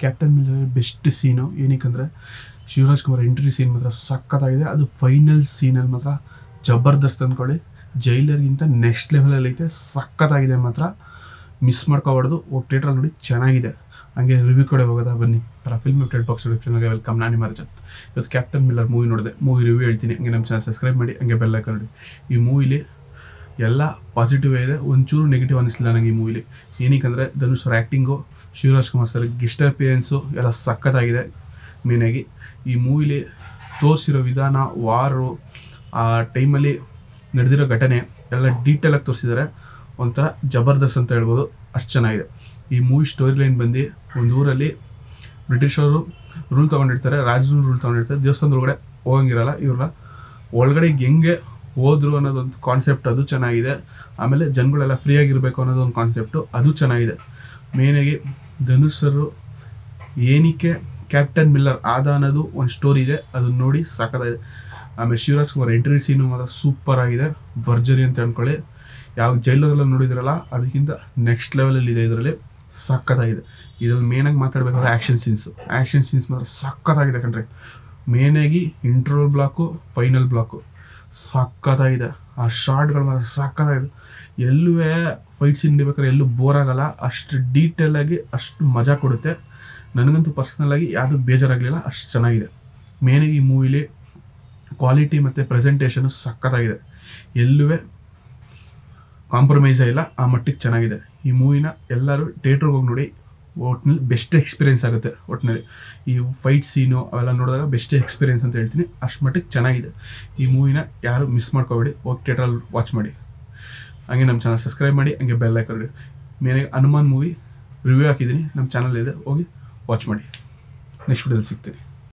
captain Miller best scene ಏನಕ್ಕಂದರೆ Shivaraj Kumar entry scene ಮಾತ್ರ ಸಖತ್ತಾಗಿದೆ ಅದು ಫೈನಲ್ ಸೀನಲ್ಲಿ ಮಾತ್ರ ಜಬರ್ದಸ್ತ್ ಅಂದ್ಕೊಳ್ಳಿ ಜೈಲರ್ಗಿಂತ ನೆಕ್ಸ್ಟ್ ಲೆವೆಲಲ್ಲಿ ಐತೆ ಸಖತ್ತಾಗಿದೆ ಮಾತ್ರ ಮಿಸ್ ಮಾಡ್ಕೋಬಾರ್ದು ಹೋಗಿ ಥಿಯೇಟ್ರಲ್ಲಿ ನೋಡಿ ಚೆನ್ನಾಗಿದೆ ಹಂಗೆ ರಿವ್ಯೂ ಕಡೆ ಹೋಗೋದಾ ಬನ್ನಿ ಥರ ಫಿಲ್ಮ್ ಅಪ್ಡೇಟ್ ಬಾಕ್ಸ್ ಡಿಸ್ಕ್ರಿಪ್ಷನ್ಗೆ ವೆಲ್ಕಮ್ ನಾನು ನಿಮ್ಮ ರಜತ್ ಇವತ್ತು ಕ್ಯಾಪ್ಟನ್ ಮಿಲ್ಲರ್ ಮೂವಿ ನೋಡಿದೆ ಮೂವಿ ರಿವ್ಯೂ ಹೇಳ್ತೀನಿ ಹಂಗೆ ನಮ್ಮ ಚಾನಲ್ ಸಬ್ಸ್ಕ್ರೈಬ್ ಮಾಡಿ ಹಂಗೆ ಬೆಲ್ ಐಕನ್ ನೋಡಿ ಈ ಮೂವಿಲಿ ಎಲ್ಲ ಪಾಸಿಟಿವ್ ಇದೆ ಒಂಚೂರು ನೆಗೆಟಿವ್ ಅನ್ನಿಸ್ಲಿಲ್ಲ ನನಗೆ ಈ ಮೂವಿಲಿ ಏನಕ್ಕಂದರೆ ಧನುಷ್ ಅವ್ರ acting Shivaraj Kumar sir guest appearance ಎಲ್ಲ ಸಖತ್ತಾಗಿದೆ ಮೇನಾಗಿ ಈ ಮೂವಿಲಿ ತೋರಿಸಿರೋ ವಿಧಾನ ವಾರು ಆ ಟೈಮಲ್ಲಿ ನಡೆದಿರೋ ಘಟನೆ ಎಲ್ಲ ಡೀಟೇಲಾಗಿ ತೋರಿಸಿದ್ದಾರೆ ಒಂಥರ ಜಬರ್ದಸ್ತ್ ಅಂತ ಹೇಳ್ಬೋದು ಅಷ್ಟು ಚೆನ್ನಾಗಿದೆ ಈ ಮೂವಿ ಸ್ಟೋರಿ ಲೈನ್ ಬಂದು ಒಂದು ಊರಲ್ಲಿ ಬ್ರಿಟಿಷರು ರೂಲ್ ತೊಗೊಂಡಿರ್ತಾರೆ ರಾಜರು ರೂಲ್ ತೊಗೊಂಡಿರ್ತಾರೆ ದೇವಸ್ಥಾನದ ಒಳಗಡೆ ಹೋಗಂಗಿರಲ್ಲ ಇವ್ರನ್ನ ಒಳಗಡೆ ಹೆಂಗೆ ಹೋದ್ರು ಅನ್ನೋದೊಂದು ಕಾನ್ಸೆಪ್ಟ್ ಅದು ಚೆನ್ನಾಗಿದೆ ಆಮೇಲೆ ಜನಗಳೆಲ್ಲ ಫ್ರೀಯಾಗಿರಬೇಕು ಅನ್ನೋದೊಂದು ಕಾನ್ಸೆಪ್ಟು ಅದು ಚೆನ್ನಾಗಿದೆ ಮೇನಾಗಿ ಧನುಷ್ ಸರು ಏನಕ್ಕೆ ಕ್ಯಾಪ್ಟನ್ ಮಿಲ್ಲರ್ ಆದ ಅನ್ನೋದು ಒಂದು ಸ್ಟೋರಿ ಇದೆ ಅದನ್ನ ನೋಡಿ ಸಾಕಾಗಿದೆ ಆಮೇಲೆ ಶಿವರಾಜ್ ಕುಮಾರ್ ಎಂಟ್ರಿ ಸೀನು ಮಾತ್ರ ಸೂಪರ್ ಆಗಿದೆ ಭರ್ಜರಿ ಅಂತ ಅನ್ಕೊಳ್ಳಿ ಯಾವ ಜೈಲರೆಲ್ಲ ನೋಡಿದ್ರಲ್ಲ ಅದಕ್ಕಿಂತ ನೆಕ್ಸ್ಟ್ ಲೆವೆಲಲ್ಲಿ ಇದೆ ಇದರಲ್ಲಿ ಸಖತ್ತಾಗಿದೆ ಇದರಲ್ಲಿ ಮೇನಾಗಿ ಮಾತಾಡಬೇಕಾದ್ರೆ ಆ್ಯಕ್ಷನ್ ಸೀನ್ಸು ಆ್ಯಕ್ಷನ್ ಸೀನ್ಸ್ ಮಾತ್ರ ಸಖತ್ತಾಗಿದೆ ಕಣ್ರಿ ಮೇನಾಗಿ ಇಂಟ್ರೋಲ್ ಬ್ಲಾಕು ಫೈನಲ್ ಬ್ಲಾಕು ಸಖತ್ತಾಗಿದೆ ಆ ಶಾರ್ಟ್ಗಳು ಮಾತ್ರ ಸಖತ್ತಾಗಿದೆ ಎಲ್ಲೂ ಫೈಟ್ ಸೀನ್ ಹಿಡಿಬೇಕಾದ್ರೆ ಎಲ್ಲೂ ಬೋರ್ ಆಗಲ್ಲ ಅಷ್ಟು ಡೀಟೇಲಾಗಿ ಅಷ್ಟು ಮಜಾ ಕೊಡುತ್ತೆ ನನಗಂತೂ ಪರ್ಸ್ನಲಾಗಿ ಯಾವುದು ಬೇಜಾರಾಗಲಿಲ್ಲ ಅಷ್ಟು ಚೆನ್ನಾಗಿದೆ ಮೇನಾಗಿ ಈ ಮೂವಿಲಿ ಕ್ವಾಲಿಟಿ ಮತ್ತು ಪ್ರೆಸೆಂಟೇಷನು ಸಖತ್ತಾಗಿದೆ ಎಲ್ಲೂ ಕಾಂಪ್ರಮೈಸೇ ಇಲ್ಲ ಆ ಮಟ್ಟಿಗೆ ಚೆನ್ನಾಗಿದೆ ಈ ಮೂವಿನ ಎಲ್ಲರೂ ಥಿಯೇಟ್ರಿಗೆ ಹೋಗಿ ನೋಡಿ ಒಟ್ಟಿನಲ್ಲಿ ಬೆಸ್ಟ್ ಎಕ್ಸ್ಪೀರಿಯೆನ್ಸ್ ಆಗುತ್ತೆ ಒಟ್ಟಿನಲ್ಲಿ ಈ ಫೈಟ್ ಸೀನು ಅವೆಲ್ಲ ನೋಡಿದಾಗ ಬೆಸ್ಟ್ ಎಕ್ಸ್ಪೀರಿಯೆನ್ಸ್ ಅಂತ ಹೇಳ್ತೀನಿ ಅಷ್ಟು ಮಟ್ಟಿಗೆ ಚೆನ್ನಾಗಿದೆ ಈ ಮೂವಿನ ಯಾರು ಮಿಸ್ ಮಾಡ್ಕೋಬೇಡಿ ಹೋಗಿ ಥಿಯೇಟ್ರಲ್ಲಿ ವಾಚ್ ಮಾಡಿ ಹಂಗೆ ನಮ್ಮ ಚಾನಲ್ ಸಬ್ಸ್ಕ್ರೈಬ್ ಮಾಡಿ ಹಂಗೆ ಬೆಲ್ ಐಕನ್ ಮೇನೆ ಹನುಮಾನ್ ಮೂವಿ ರಿವ್ಯೂ ಹಾಕಿದ್ದೀನಿ ನಮ್ಮ ಚಾನಲ್ ಇದೆ ಹೋಗಿ ವಾಚ್ ಮಾಡಿ ನೆಕ್ಸ್ಟ್ ವಿಡಿಯೋದಲ್ಲಿ ಸಿಗ್ತೀನಿ